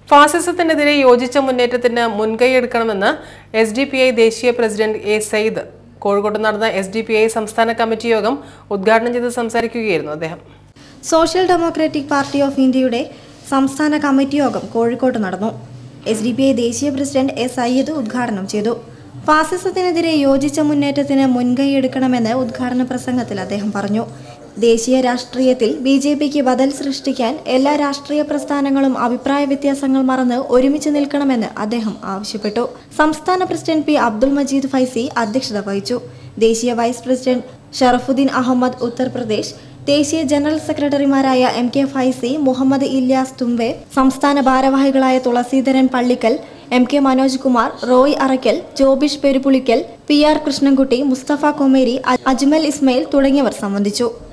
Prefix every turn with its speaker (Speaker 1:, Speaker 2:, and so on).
Speaker 1: ഫാസിസത്തിനെതിരെ യോജിച്ച മുന്നേറ്റത്തിന് മുൻകൈയെടുക്കണമെന്ന് എസ് ഡി പി ഐ ദേശീയ പ്രസിഡന്റ് എ സയ്യിദ് കോഴിക്കോട്ട് നടന്ന എസ് ഡി പി ഐ സംസ്ഥാന കമ്മിറ്റി യോഗം ഉദ്ഘാടനം ചെയ്ത് സംസാരിക്കുകയായിരുന്നു അദ്ദേഹം
Speaker 2: സോഷ്യൽ ഡെമോക്രാറ്റിക് പാർട്ടി ഓഫ് ഇന്ത്യയുടെ സംസ്ഥാന കമ്മിറ്റി യോഗം കോഴിക്കോട്ട് നടന്നു എസ് ഡി പി ഐ ദേശീയ പ്രസിഡന്റ് എസ് സയ്യിദ് ഉദ്ഘാടനം ചെയ്തു ഫാസിസത്തിനെതിരെ യോജിച്ച മുന്നേറ്റത്തിന് മുൻകൈയെടുക്കണമെന്ന് ഉദ്ഘാടന പ്രസംഗത്തിൽ അദ്ദേഹം പറഞ്ഞു ദേശീയ രാഷ്ട്രീയത്തിൽ ബി ജെ പിക്ക് ബദൽ സൃഷ്ടിക്കാൻ എല്ലാ രാഷ്ട്രീയ പ്രസ്ഥാനങ്ങളും അഭിപ്രായ വ്യത്യാസങ്ങൾ മറന്ന് ഒരുമിച്ച് നിൽക്കണമെന്ന് അദ്ദേഹം ആവശ്യപ്പെട്ടു സംസ്ഥാന പ്രസിഡന്റ് പി അബ്ദുൾ മജീദ് ഫൈസി അധ്യക്ഷത വഹിച്ചു ദേശീയ വൈസ് പ്രസിഡന്റ് ഷറഫുദ്ദീൻ അഹമ്മദ് ഉത്തർപ്രദേശ് ദേശീയ ജനറൽ സെക്രട്ടറിമാരായ എം കെ ഫൈസി മുഹമ്മദ് ഇല്യാസ് തുമ്പെ സംസ്ഥാന ഭാരവാഹികളായ Thulaseedharan Pallikkal M K Manoj Kumar Roy Arackal Jobish Perupulikkal P R Krishnankutty Musthafa Komeri അ- അജ്മൽ ഇസ്മയിൽ തുടങ്ങിയവർ സംബന്ധിച്ചു